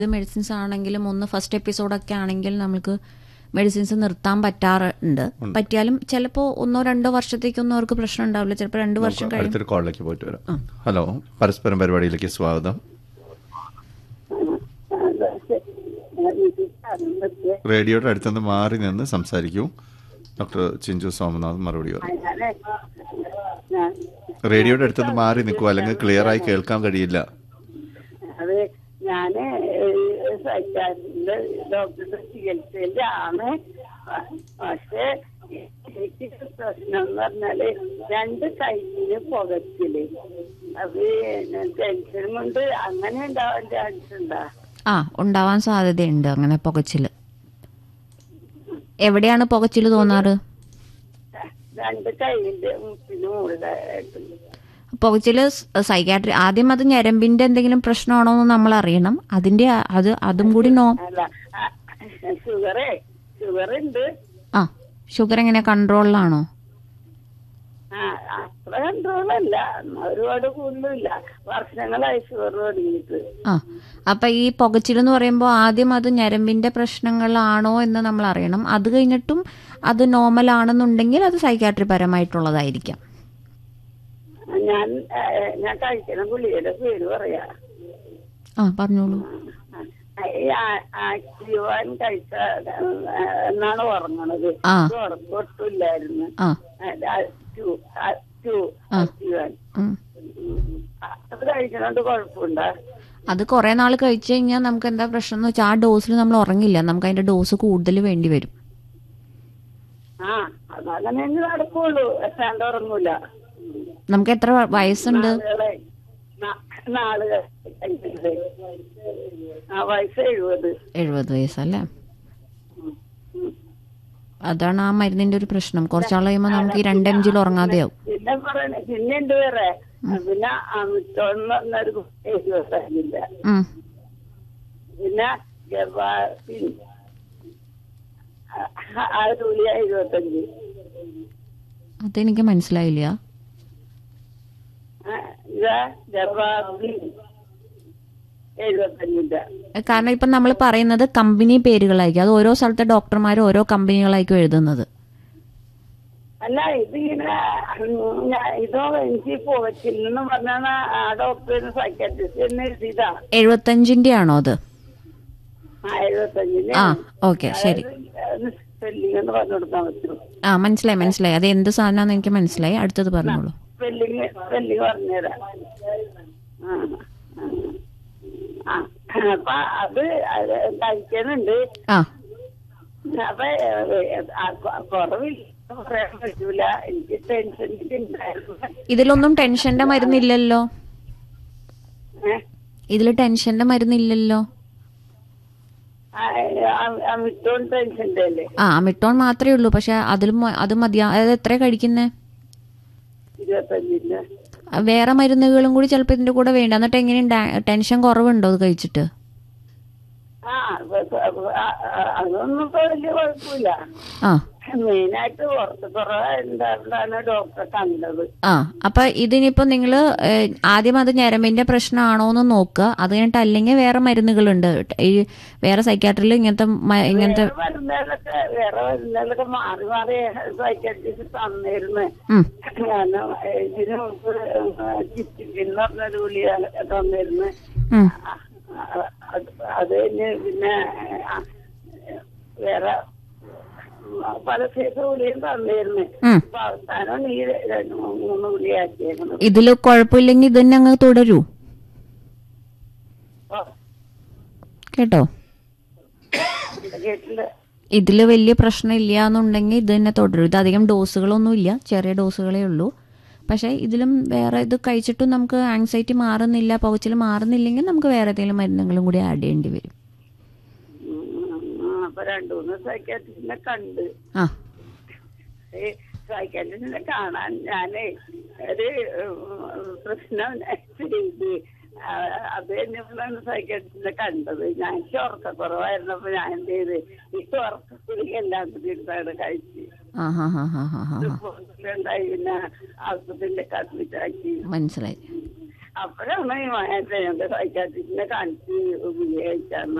ഇത് മെഡിസിൻസ് ആണെങ്കിലും ഒന്ന് ഫസ്റ്റ് എപ്പിസോഡൊക്കെ ആണെങ്കിൽ നമുക്ക് മെഡിസിൻസ് നിർത്താൻ പറ്റാറുണ്ട് പറ്റിയാലും ചിലപ്പോൾ ഒന്നോ രണ്ടോ വർഷത്തേക്കൊന്നും അവർക്ക് പ്രശ്നം ഉണ്ടാവില്ല ചിലപ്പോൾ രണ്ട് വർഷം നമുക്ക് കഴിയും അടുത്തൊരു കോളിലേക്ക് പോയിട്ട് വരാം ഹലോ പരസ്പരം പരിപാടിയിലേക്ക് സ്വാഗതം റേഡിയോയുടെ അടുത്തുനിന്ന് മാറി നിന്ന് സംസാരിക്കൂ ഡോക്ടർ ചിഞ്ചു സോമനാഥ് മറുപടി പറയും റേഡിയോയുടെ അടുത്തുനിന്ന് മാറി നിൽക്കൂ അല്ലെങ്കിൽ ക്ലിയർ ആയി കേൾക്കാൻ കഴിയില്ല അത് ഞാന് സൈക്കാട്രിന്റെ ഡോക്ടറുടെ ചികിത്സയില് ആണ് പക്ഷെ എനിക്ക് പ്രശ്നം എന്ന് പറഞ്ഞാല് രണ്ട് കൈയില് പുകച്ചില് അത് ടെൻഷൻ കൊണ്ട് അങ്ങനെ ഉണ്ടാവാൻ ചാൻസ് ഉണ്ടാ ആ ഉണ്ടാവാൻ സാധ്യതയുണ്ട് അങ്ങനെ പുകച്ചിൽ എവിടെയാണ് പുകച്ചിൽ തോന്നാറ് രണ്ട് കൈയിന്റെ മുട്ടിന് മുകളിലായിട്ട് പുകച്ചിൽ സൈക്കാട്രി ആദ്യം അത് ഞരമ്പിന്റെ എന്തെങ്കിലും പ്രശ്നമാണോ എന്ന് നമ്മൾ അറിയണം അതിന്റെ ആ- അത് അതും കൂടി നോ അല്ല ഷുഗറേ ഷുഗർ ഉണ്ട് ആ ഷുഗർ എങ്ങനെ കൺട്രോളിലാണോ ആ അത്ര കൺട്രോളല്ല എന്നാ ഒരുപാട് കൂടുതലില്ല വർഷങ്ങളായി ഷുഗർ തുടങ്ങിയിട്ട് ആ അപ്പൊ ഈ പുകച്ചിൽ എന്ന് പറയുമ്പോൾ ആദ്യം അത് ഞരമ്പിന്റെ പ്രശ്നങ്ങളാണോ എന്ന് നമ്മൾ അറിയണം അത് കഴിഞ്ഞിട്ടും അത് നോർമൽ ആണെന്നുണ്ടെങ്കിൽ അത് സൈക്കാട്രി പരമായിട്ടുള്ളതായിരിക്കാം ഞാൻ ഏ, ഞാൻ കഴിക്കുന്ന ഗുളികയുടെ പേര് പറയാ ആ പറഞ്ഞോളൂ ഈ ആ- ആക്റ്റീവാൻ കഴിച്ച ഏ, എന്നാണ് ഉറങ്ങണത് ആ. ഇത് ഉറക്കൊട്ടില്ലായിരുന്നു ആ ആക്റ്റീവാൻ ഉം. അത് കഴിക്കണോണ്ട് കുഴപ്പമുണ്ടോ അത് കുറെ നാൾ കഴിച്ചു കഴിഞ്ഞാൽ നമുക്ക് എന്താ പ്രശ്നം എന്ന് വെച്ചാൽ ആ ഡോസിൽ നമ്മൾ ഉറങ്ങില്ല നമുക്ക് അതിന്റെ ഡോസ് കൂടുതൽ വേണ്ടി വരും ആ അതങ്ങനെ തന്നെ നടക്കുള്ളൂ എത്താണ്ട് ഉറങ്ങൂല നമുക്ക് എത്ര വ- വയസ്സുണ്ട് നാളുകളെ നാ- നാളുകൾ കഴിഞ്ഞിട്ട്. ആ വയസ്സ് എഴുപത് എഴുപത് വയസ്സല്ലേ അതാണ് ആ മരുന്നിന്റെ ഒരു പ്രശ്നം കുറച്ചാൾ കഴിയുമ്പോൾ നമുക്ക് ഈ രണ്ട് എം ജിയിൽ ഉറങ്ങാതെയാവും പിന്നെ പറയണ പിന്നെ ഉണ്ട് വേറെ പിന്നെ അമിറ്റോന്ന് പറഞ്ഞൊരു എഴുപത്തഞ്ചില്ല ഉം. പിന്നെ ഗർഭാസിൻ ആരുളി എഴുപത്തഞ്ച് അതെനിക്ക് മനസ്സിലായില്ല ആ, ഇതാ ഗർഭാസിൻ എഴുപത്തഞ്ചിന്റെ കാരണം ഇപ്പം നമ്മൾ പറയുന്നത് കമ്പനി പേരുകളായിരിക്കും അത് ഓരോ സ്ഥലത്തെ ഡോക്ടർമാർ ഓരോ കമ്പനികളായിരിക്കും എഴുതുന്നത് അല്ല ഇതിങ്ങനെ ഉം, ഞാ- ഇതോ എനിക്ക് പോകച്ചില്ലെന്ന് പറഞ്ഞാൽ ആ ഡോക്ടറിന് സൈക്കാട്രിസ്റ്റ് എന്ന് എഴുതിയതാ എഴുപത്തഞ്ചിന്റെ ആണോ അത് ആ എഴുപത്തഞ്ചിന് ആ ഓക്കെ ശരി സ്പെല്ലിംഗ് എന്ന് പറഞ്ഞു കൊടുക്കാൻ പറ്റും ആ മനസ്സിലായി മനസ്സിലായി അത് എന്ത് സാധനമാണെന്ന് എനിക്ക് മനസ്സിലായി അടുത്തത് പറഞ്ഞോളൂ സ്പെല്ലിങ് സ്പെല്ലിങ് പറഞ്ഞുതരാം ആ, ആ. ആ, അപ്പൊ അത് അത് കഴിക്കാനുണ്ട് ആ അപ്പൊ ഏ, ആ, കൊ- കുറവില്ല പറയാൻ പറ്റൂല എനിക്ക് ടെൻഷൻ ഉണ്ടായിരുന്നു ഇതിലൊന്നും ടെൻഷന്റെ മരുന്നില്ലല്ലോ ഏ? ഇതിൽ ടെൻഷന്റെ മരുന്നില്ലല്ലോ ആ, ആ- ആ വിട്ടോൺ ടെൻഷന്റെ അല്ലേ ആ അമിട്ടോൺ മാത്രമേ ഉള്ളൂ പക്ഷെ അതിൽ അത് മതിയാ അതായത് എത്ര കഴിക്കുന്നേ ഇരുപത്തഞ്ചിന്റെ വേറെ മരുന്നുകളും കൂടി ചിലപ്പോൾ ഇതിന്റെ കൂടെ വേണ്ട എന്നിട്ട് എങ്ങനെയുണ്ട് ടെൻഷൻ കുറവുണ്ടോ അത് കഴിച്ചിട്ട് ആ അപ്പൊ- അപ്പൊ ആ- ആ- അതൊന്നും ഇപ്പൊ വലിയ കുഴപ്പമില്ല ആ മെയിനായിട്ട് പുറത്ത് കുറവുണ്ടാണ് ഡോക്ടറെ കണ്ടത് ആ അപ്പൊ ഇതിനിപ്പോ നിങ്ങൾ ആദ്യം അത് ഞരമ്പിന്റെ പ്രശ്നമാണോ എന്ന് നോക്കുക അത് കഴിഞ്ഞിട്ട് അല്ലെങ്കിൽ വേറെ മരുന്നുകളുണ്ട് ഈ വേറെ സൈക്കാട്രിയിൽ ഇങ്ങനത്തെ മ- ഇങ്ങനത്തെ വേറെ മരുന്നുകളൊക്കെ വേറെ മരുന്നുകളൊക്കെ മാറി മാറി സൈക്കാട്രിസ്റ്റ് തന്നിരുന്നു ഉം, കാരണം ഏ, ഇതിന് മുമ്പ് ചിറ്റിൻ എന്ന് പറഞ്ഞൊരു ഗുളിക തന്നിരുന്നു ഉം. ആ, ആ, അത് അത് കഴിഞ്ഞ് പിന്നെ ആ, വേറെ പല സൈസ് ഗുളിയും തന്നിരുന്നു ഉം. അപ്പൊ അവസാനം ഈ രണ്ട് മൂന്ന് ഗുളിയാക്കിയേക്കുന്നത് ഇതില് കുഴപ്പമില്ലെങ്കിൽ ഇത് തന്നെ അങ്ങ് തുടരൂ കേട്ടോ കേട്ടില്ല ഇതിൽ വലിയ പ്രശ്നം ഇല്ല എന്നുണ്ടെങ്കിൽ ഇത് തന്നെ തുടരും ഇത് അധികം ഡോസുകളൊന്നും ഇല്ല ചെറിയ ഡോസുകളേ ഉള്ളൂ പക്ഷേ ഇതിലും വേറെ ഇത് കഴിച്ചിട്ടും നമുക്ക് ആങ്സൈറ്റി മാറുന്നില്ല പുകച്ചിൽ മാറുന്നില്ലെങ്കിൽ നമുക്ക് വേറെ ഏതെങ്കിലും മരുന്നുകളും കൂടി ആഡ് ചെയ്യേണ്ടി വരും ഉം, അപ്പൊ രണ്ടു മൂന്ന് സൈക്കാട്രിസ്റ്റിനെ കണ്ട് ആ ഈ സൈക്കാട്രിസ്റ്റിനെ കാണാൻ ഞാനേ ഒരു ഉം, പ്രശ്നം ചെയ്ത് ആ, അത് കഴിഞ്ഞപ്പോഴാണ് സൈക്കാട്രിസ്റ്റിനെ കണ്ടത് ഞാൻ ഉറക്കക്കുറവായിരുന്നപ്പോ ഞാൻ എന്ത് ചെയ്ത് ഈ ഉറക്കക്കുറി എല്ലാം കൂടി എടുത്താണ് കഴിച്ച് ആ ഹാ ഹാ ഹാ ഹാ ഹാ ഹാ ഉണ്ടായി പിന്നെ ആസ്പത്രിയിലേക്ക് അഡ്മിറ്റ് ആക്കി മനസ്സിലായി അപ്പോഴാണ് ഈ സൈക്കാട്രിസ്റ്റിനെ കാണിച്ച് ഉപയോഗിച്ചാൽ